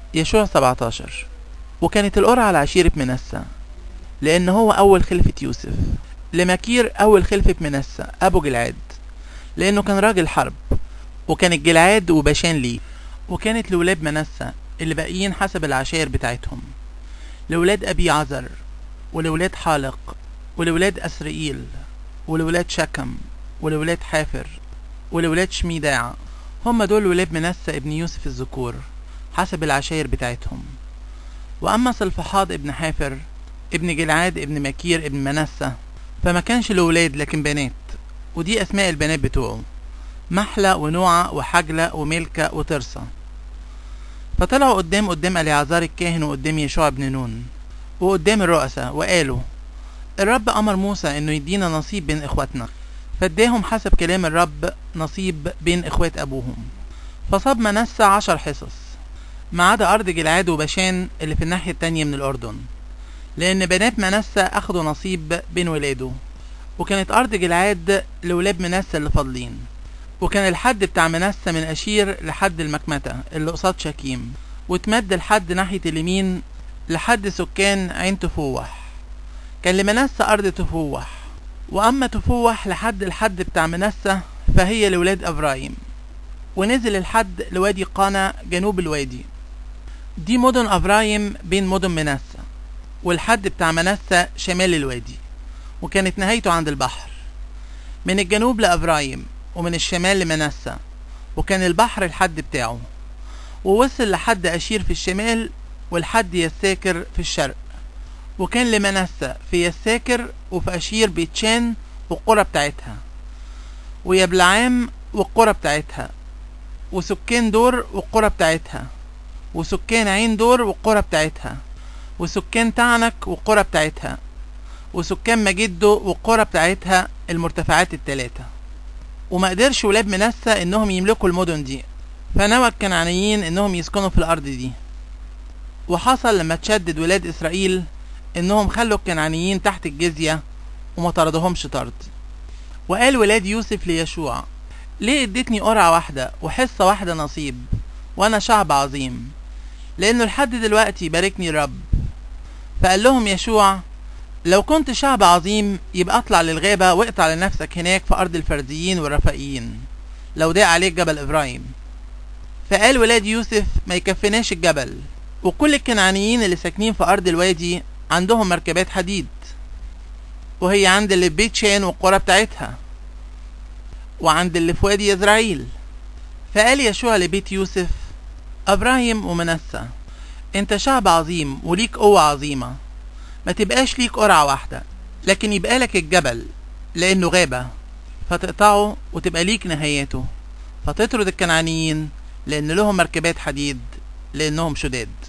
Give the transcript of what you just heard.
يشوع 17 وكانت القرعة على عشيرة منسى لأن هو أول خلفة يوسف لمكير أول خلفة منسى أبو جلعاد لأنه كان راجل حرب وكانت جلعاد وباشان ليه وكانت لولاد منسى اللي باقيين حسب العشائر بتاعتهم لولاد أبي عزر ولولاد حالق ولولاد أسرائيل ولولاد شكم ولولاد حافر ولولاد شميداع هم دول ولاد منسى ابن يوسف الذكور حسب العشائر بتاعتهم وأما صلفحاد ابن حافر ابن جلعاد ابن مكير ابن منسى فما كانش له ولاد لكن بنات ودي أسماء البنات بتوعه محلى ونوعة وحجلة وملكة وترسة فطلعوا قدام قدام اليعزار الكاهن وقدام يشوع بن نون وقدام الرؤساء وقالوا الرب أمر موسى إنه يدينا نصيب بين إخواتنا فاداهم حسب كلام الرب نصيب بين إخوات أبوهم فصاب منسى عشر حصص ما عدا أرض جلعاد وبشان اللي في الناحية التانية من الأردن لأن بنات منسى أخدوا نصيب بين ولاده وكانت أرض جلعاد لولاد منسى اللي فاضلين وكان الحد بتاع منسى من أشير لحد المكمتة اللي قصاد شكيم وتمد الحد ناحية اليمين لحد سكان عين تفوح كان لمنسى أرض تفوح وأما تفوح لحد الحد بتاع منسى فهي لولاد أفرايم ونزل الحد لوادي قانا جنوب الوادي دي مدن أفرايم بين مدن منسى والحد بتاع منسى شمال الوادي وكانت نهايته عند البحر من الجنوب لأفرايم ومن الشمال لمنسى وكان البحر الحد بتاعه ووصل لحد أشير في الشمال والحد يساكر في الشرق وكان لمنسى في يساكر وفي أشير بيتشان والقرى بتاعتها ويبلعام والقرى بتاعتها وسكان دور والقرى بتاعتها وسكان عين دور والقرى بتاعتها وسكان تعنك والقرى بتاعتها وسكان مجدو والقرى بتاعتها المرتفعات التلاتة وما قدرش ولاد منسى انهم يملكوا المدن دي فنوى الكنعانيين انهم يسكنوا في الارض دي وحصل لما تشدد ولاد اسرائيل انهم خلوا الكنعانيين تحت الجزية وما طردهمش طرد وقال ولاد يوسف ليشوع ليه اديتني قرعة واحدة وحصة واحدة نصيب وانا شعب عظيم لانه لحد دلوقتي باركني الرب فقال لهم يشوع لو كنت شعب عظيم يبقى اطلع للغابة واقطع لنفسك هناك في ارض الفرديين والرفائيين لو ضاق عليك جبل ابراهيم فقال ولاد يوسف ما يكفناش الجبل وكل الكنعانيين اللي ساكنين في ارض الوادي عندهم مركبات حديد وهي عند اللي في بيت شان والقرى بتاعتها وعند اللي في وادي يزرعيل فقال يشوع لبيت يوسف ابراهيم ومنسى انت شعب عظيم وليك قوة عظيمة ما تبقاش ليك قرعة واحدة لكن يبقى لك الجبل لانه غابة فتقطعه وتبقى ليك نهايته فتطرد الكنعانيين لان لهم مركبات حديد لانهم شداد